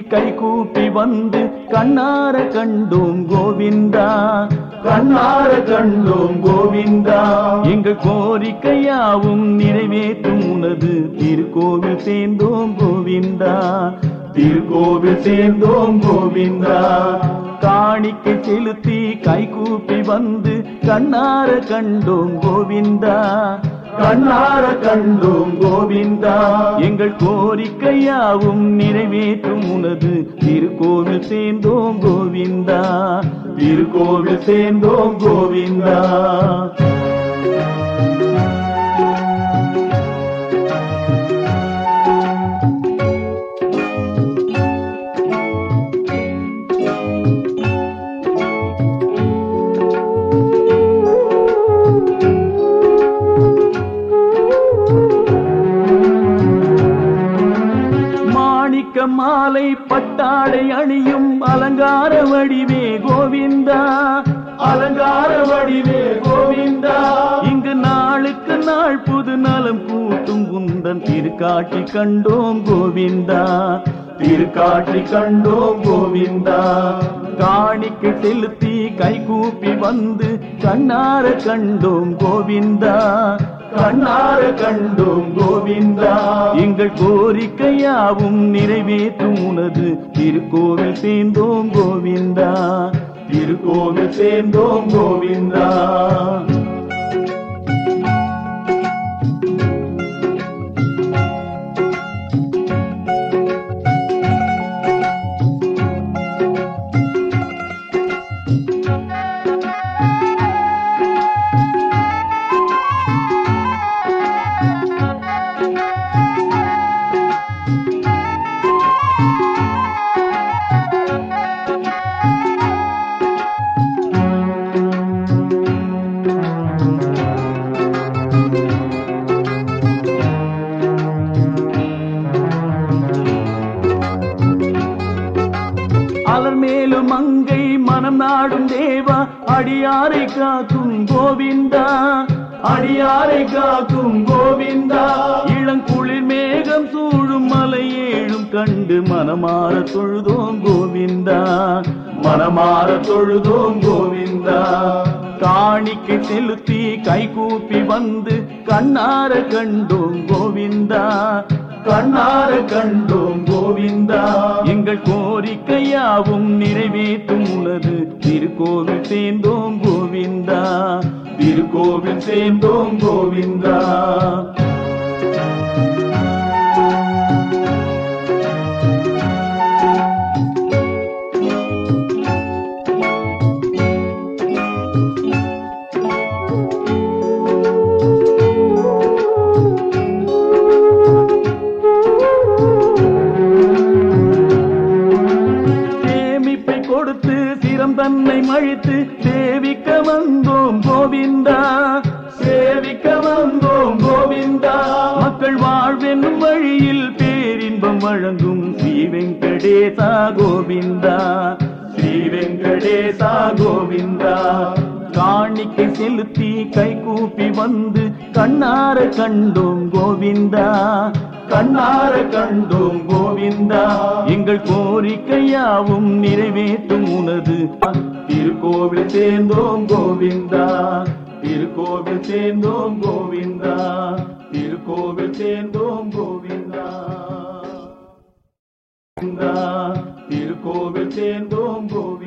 கை கூப்பி வந்து கண்ணார கண்டோம் கோவிந்தா கண்ணார கண்டோம் கோவிந்தா எங்கள் கோரிக்கையாவும் நிறைவேற்றும் உனது திருக்கோவில் சேர்ந்தோம் கோவிந்தா திருக்கோவில் சேர்ந்தோம் கோவிந்தா காணிக்கை செலுத்தி கை கூப்பி வந்து கண்ணார கண்டோம் கோவிந்தா கண்ணார கண்டோம் கோவிந்தா எங்கள் கோரிக்கையாவும் நிறைவேற்றும் உனது திருக்கோவில் சேர்ந்தோம் கோவிந்தா திருக்கோவில் சேர்ந்தோம் கோவிந்தா மாணிக்க மாலை பட்டாடை அணியும் அலங்கார வடிவே கோவிந்தா அலங்கார வடிவே கோவிந்தா இங்கு நாளுக்கு நாள் புது நலம் கூட்டும் குந்தன் திருக்காட்சி கண்டோம் கோவிந்தா திருக்காட்சி கண்டோம் கோவிந்தா காணிக்கை செலுத்தி கை கூப்பி வந்து கண்ணார கண்டோம் கோவிந்தா கண்ணார கண்டோம் கோவிந்தா எங்கள் கோரிக்கையாவும் நிறைவேற்றும் உனது திருக்கோவில் சேர்ந்தோம் கோவிந்தா திருக்கோவில் சேர்ந்தோம் கோவிந்தா அலர் மேலும் மங்கை மனம் நாடும் தேவா அடியாரை காக்கும் கோவிந்தா அடியாரை காக்கும் கோவிந்தா இளங்குளிர் மேகம் சூழும் மலை ஏழும் கண்டு மனமாற தொழுதோம் கோவிந்தா மனமாற தொழுதோம் கோவிந்தா காணிக்கை செலுத்தி கை கூப்பி வந்து கண்ணார கண்டோம் கோவிந்தா கண்ணார கண்டோம் கோவிந்தா எங்கள் கோரிக்கையாவும் நிறைவேற்றும் உனது திருக்கோவில் சேர்ந்தோம் கோவிந்தா திருக்கோவில் சேர்ந்தோம் கோவிந்தா சேமிப்பை கொடுத்து சிரம் தன்னை மழித்து சேவிக்க வந்தோம் கோவிந்தா சேவிக்க வந்தோம் கோவிந்தா மக்கள் வாழ்வென்னும் வழியில் பேரின்பம் வழங்கும் ஸ்ரீ வெங்கடேசா கோவிந்தா ஸ்ரீ வெங்கடேசா கோவிந்தா காணிக்கை செலுத்தி கை கூப்பி வந்து கண்ணார கண்டோம் கோவிந்தா கண்ணார கண்டோம் கோவிந்தா எங்கள் கோரிக்கையாவும் நிறைவேற்றும் உனது திருக்கோவில் சேர்ந்தோம் கோவிந்தா திருக்கோவில் சேர்ந்தோம் கோவிந்தா திருக்கோவில் சேர்ந்தோம் கோவிந்தா கோவிந்தா திருக்கோவில் சேர்ந்தோம் கோவிந்தா